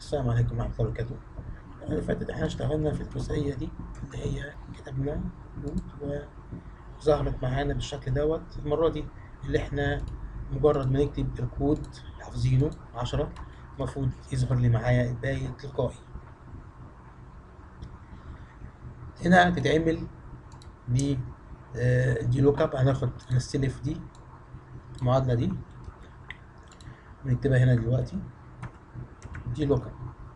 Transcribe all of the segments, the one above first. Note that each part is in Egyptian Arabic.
السلام عليكم ورحمة الله وبركاته اللي فاتت احنا اشتغلنا في الجزئية دي اللي هي كتبنا كود وظهرت معانا بالشكل دوت المرة دي اللي احنا مجرد ما نكتب الكود حافظينه عشرة المفروض يظهر لي معايا الباقي تلقائي هنا هتتعمل ب دي لوك اب هناخد هنستلف دي المعادلة دي نكتبها هنا دلوقتي دي لوك اب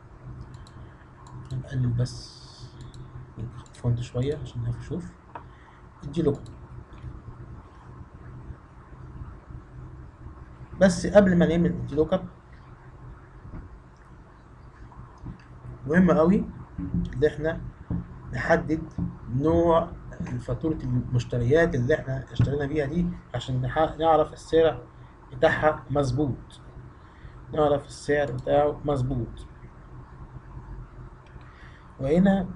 هنقلل بس الفونت شوية عشان نعرف نشوف دي لوك اب بس قبل ما نعمل دي لوك اب مهم قوي ان احنا نحدد نوع فاتورة المشتريات اللي احنا اشترينا بيها دي عشان نعرف السعر بتاعها مظبوط نعرف السعر بتاعه مظبوط وهنا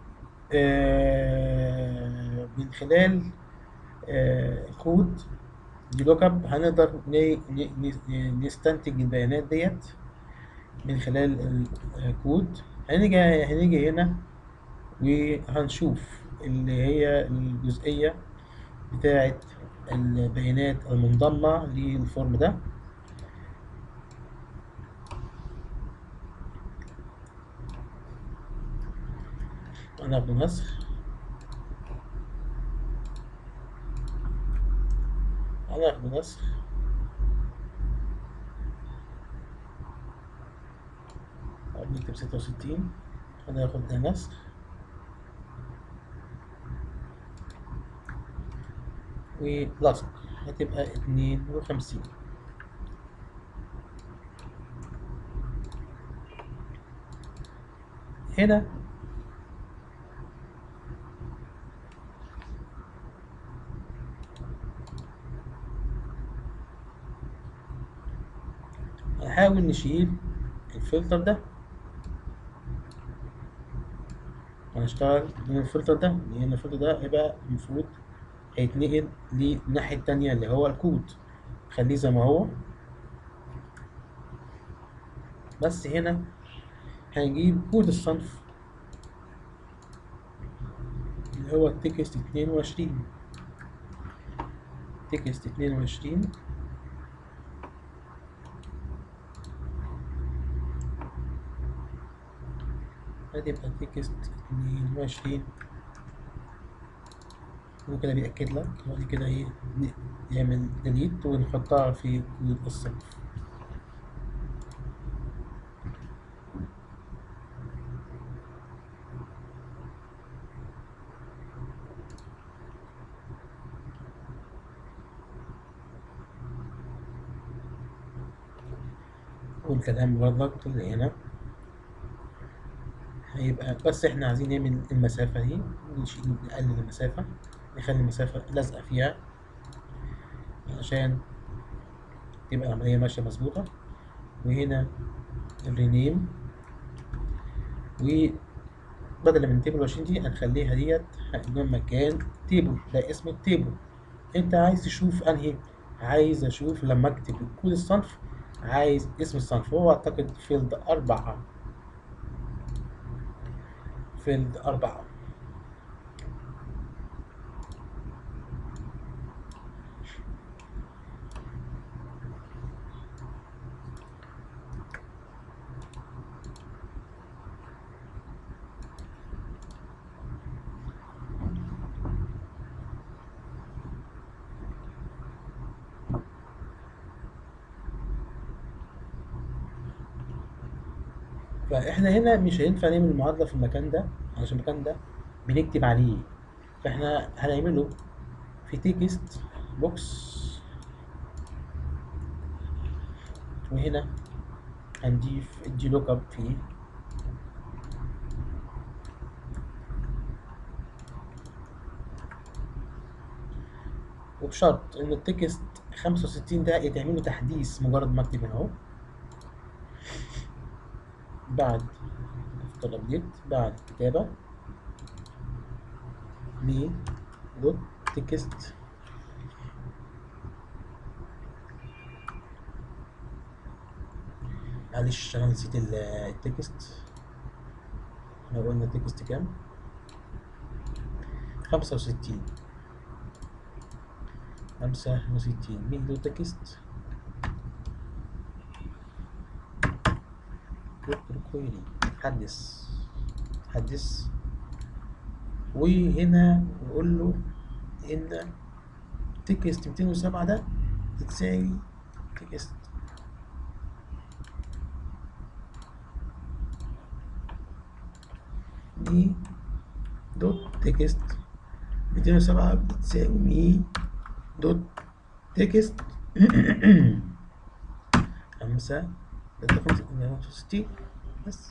آه من خلال آه كود دي لوك اب هنقدر نستنتج البيانات ديت من خلال الكود هنيجي هنيجي هنا وهنشوف اللي هي الجزئية بتاعة البيانات المنضمة للفورم ده هناخد نسخ هناخد نسخ نكتب ستة وستين هناخد ده نسخ ولصق هتبقى اتنين وخمسين هنا هنحاول نشيل الفلتر ده هنشتغل من الفلتر ده لأن الفلتر ده هيبقى المفروض هيتنقل للناحية التانية اللي هو الكود خليه زي ما هو بس هنا هنجيب كود الصنف اللي هو التكست اتنين وعشرين تكست اتنين وعشرين هتبقى تكست اتنين وعشرين وكده بيأكد لك وبعد كده ايه نعمل ديليت ونحطها في كود الصنف والكلام برضك اللي هنا هيبقى بس احنا عايزين نعمل المسافة دي نشيل نقلل المسافة نخلي المسافة لازقة فيها عشان تبقى العملية ماشية مظبوطة وهنا الرينيم وبدل من تيبل عشرين دي هنخليها ديت هنقول مكان تيبل ده اسم التيبل انت عايز تشوف انهي عايز اشوف لما اكتب كود الصنف عايز اسم الصنف هو اعتقد فيلد أربعة فيلد أربعة فاحنا هنا مش هينفع نعمل المعادلة في المكان ده عشان المكان ده بنكتب عليه فاحنا هنعمله في تكست بوكس وهنا هنضيف الدي لوك اب فيه وبشرط ان التكست خمسة وستين ده يتعمله تحديث مجرد ما اكتب هنا اهو بعد اختار ابديت بعد كتابة ل دوت تكست معلش انا نسيت ال- التكست احنا قلنا التكست كام خمسة وستين خمسة وستين مين له تكست دكتور كويري حدث حدث وهنا نقول له ان تكست 207 ده بتساوي تكست دي دوت تكست 207 بتساوي مي دوت تكست خمسة تلاتة خمسة اتنين وستين بس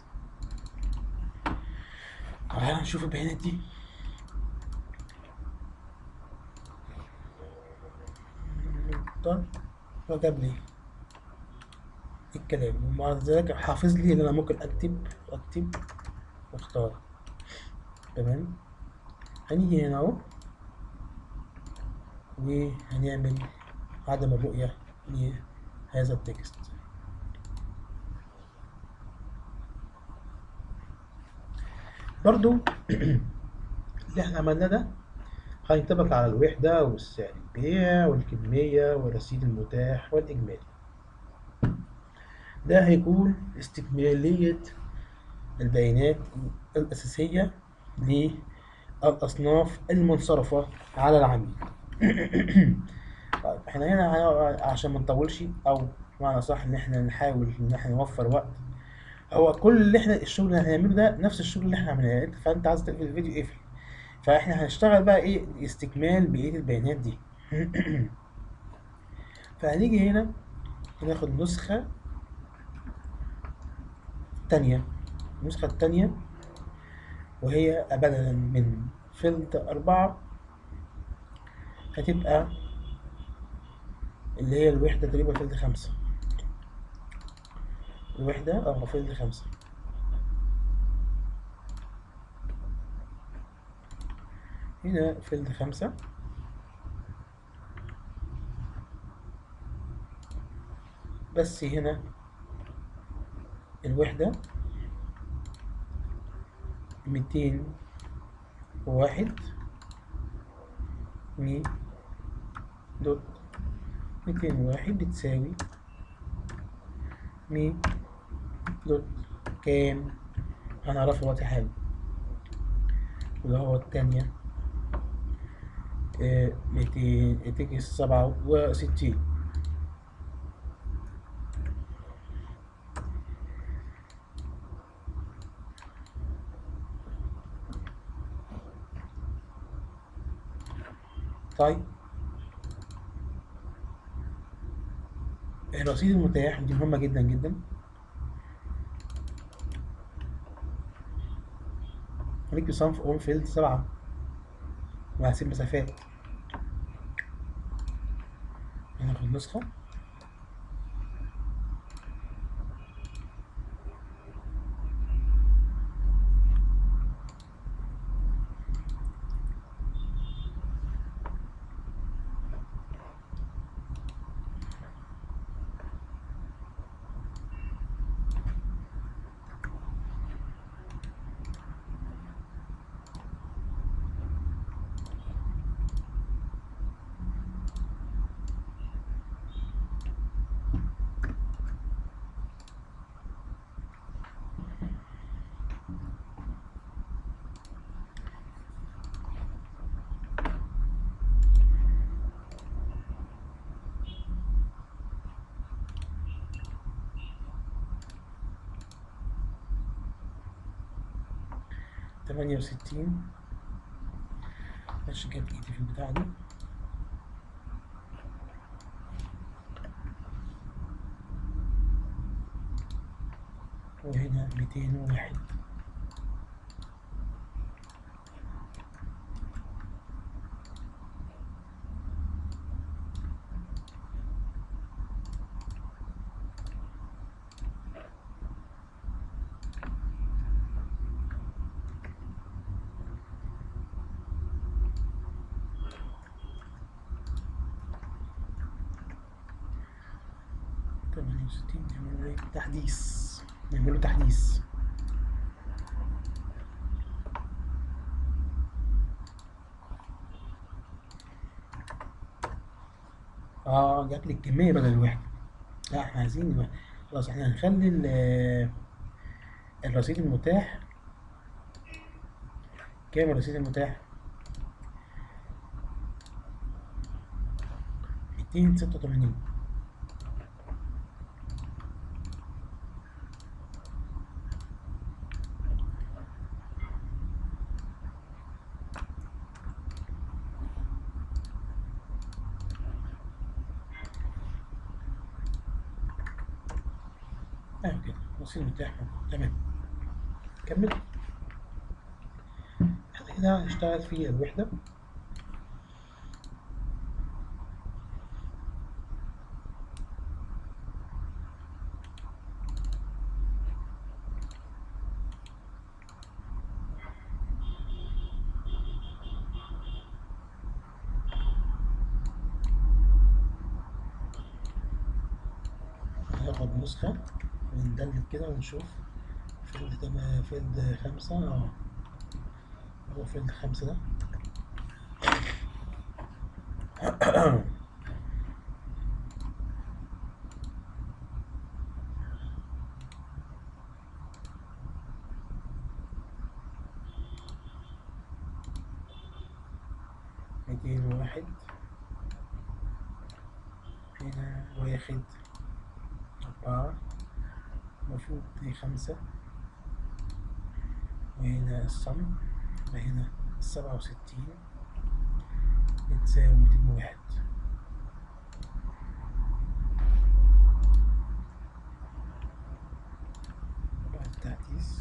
تعالى نشوف البيانات دي طب فجاب لي الكلام ومع ذلك حافظ لي ان انا ممكن اكتب واكتب واختار تمام هنيجي هنا اهو وهنعمل عدم الرؤية لهذا التكست برضو اللي احنا عملناه ده هينطبق على الوحدة والسعر البيع والكمية والرصيد المتاح والإجمالي ده هيكون استكمالية البيانات الأساسية للأصناف المنصرفة على العميل طيب احنا هنا هن- عشان ما نطولش أو بمعنى صح إن احنا نحاول إن احنا نوفر وقت هو كل اللي احنا الشغل اللي هنعمله ده نفس الشغل اللي احنا عملناه فأنت عايز تقفل الفيديو اقفل فاحنا هنشتغل بقى ايه استكمال بقية البيانات دي فهنيجي هنا هناخد نسخة تانية النسخة التانية وهي بدلا من فيلد أربعة هتبقى اللي هي الوحدة تقريبا فيلد خمسة الوحدة اه فيلد خمسة هنا فيلد خمسة بس هنا الوحدة ميتين وواحد مي دوت ميتين وواحد بتساوي مي دوت كام هنعرفه وقت حالا اللي هو التانية آه، ميتين تكس سبعة وستين طيب الرصيد المتاح دي مهمة جدا جدا هنكتب صنف اون فيلد سبعة وهسيب مسافات هناخد نسخة تمانية وستين ماشي جاب ايدي في البتاع دي وهنا ميتين وواحد تمانية وستين نعمل ايه تحديث نعمله تحديث اه جات لي الكمية بدل الوحدة لا احنا عايزين خلاص احنا هنخلي ال- الرصيد المتاح كام الرصيد المتاح؟ ميتين ستة وتمانين ايوه كده الرصيد المتاح تمام كمل احنا كده هنشتغل في الوحدة هناخد نسخة وندلت كده ونشوف فيلد ده فيلد خمسة اه هو فيلد خمسة ده ميتين واحد هنا واخد أربعة المفروض دي خمسة وهنا الصم وهنا سبعة وستين بتساوي ميتين واحد بعد التحديث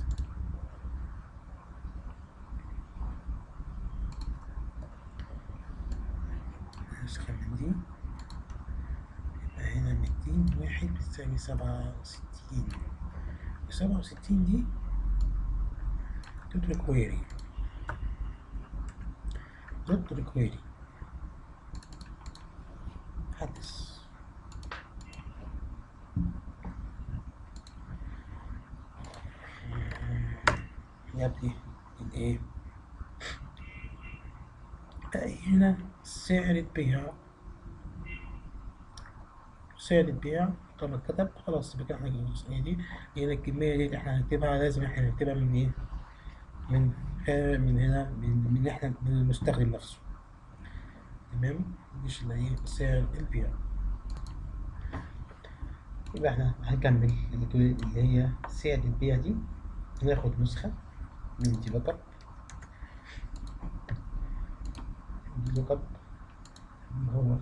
نسخة من دي يبقى هنا ميتين واحد بتساوي سبعة وستين وسبعة وستين دي تترك كويري تترك كويري حدث يبدي الايه هنا سعر البيع سعر البيع طبعا اتكتب خلاص يبقى احنا الجزئية دي هنا الكمية دي اللي احنا هنكتبها لازم احنا نكتبها من ايه؟ من آه، من هنا من من احنا من المستخدم نفسه تمام مش اللي هي سعر البيع يبقى احنا هنكمل اللي تقول اللي هي سعر البيع دي هناخد نسخة من دي لوك اب دي لوك اب اللي هو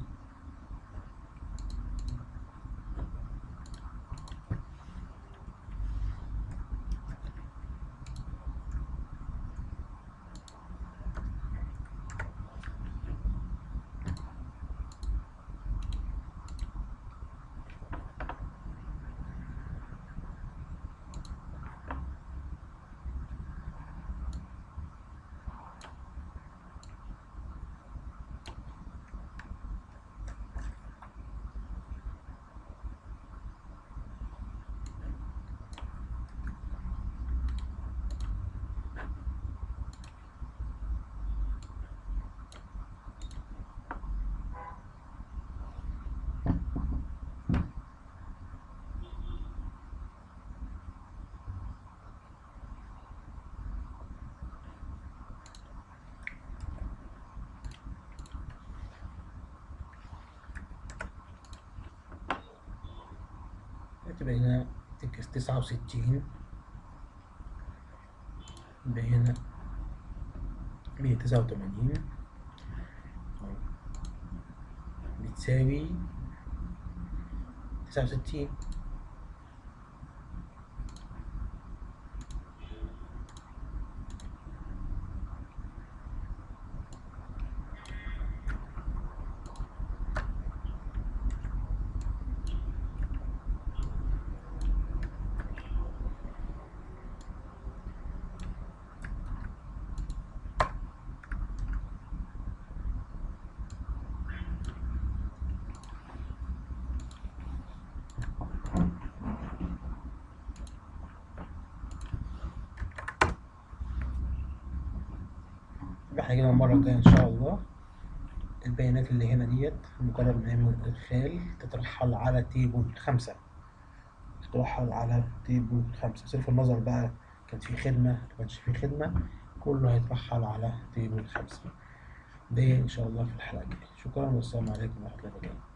هتبقى هنا تكس تسعة وستين يبقى هنا مية تسعة وتمانين بتساوي تسعة وستين فاحنا جينا المرة الجاية إن شاء الله البيانات اللي هنا ديت مجرد ما نعمل إدخال تترحل على تيبل خمسة تترحل على تيبل خمسة بصرف النظر بقى كان في خدمة ما كانش في خدمة كله هيترحل على تيبل خمسة ده إن شاء الله في الحلقة الجاية شكرا والسلام عليكم ورحمة الله وبركاته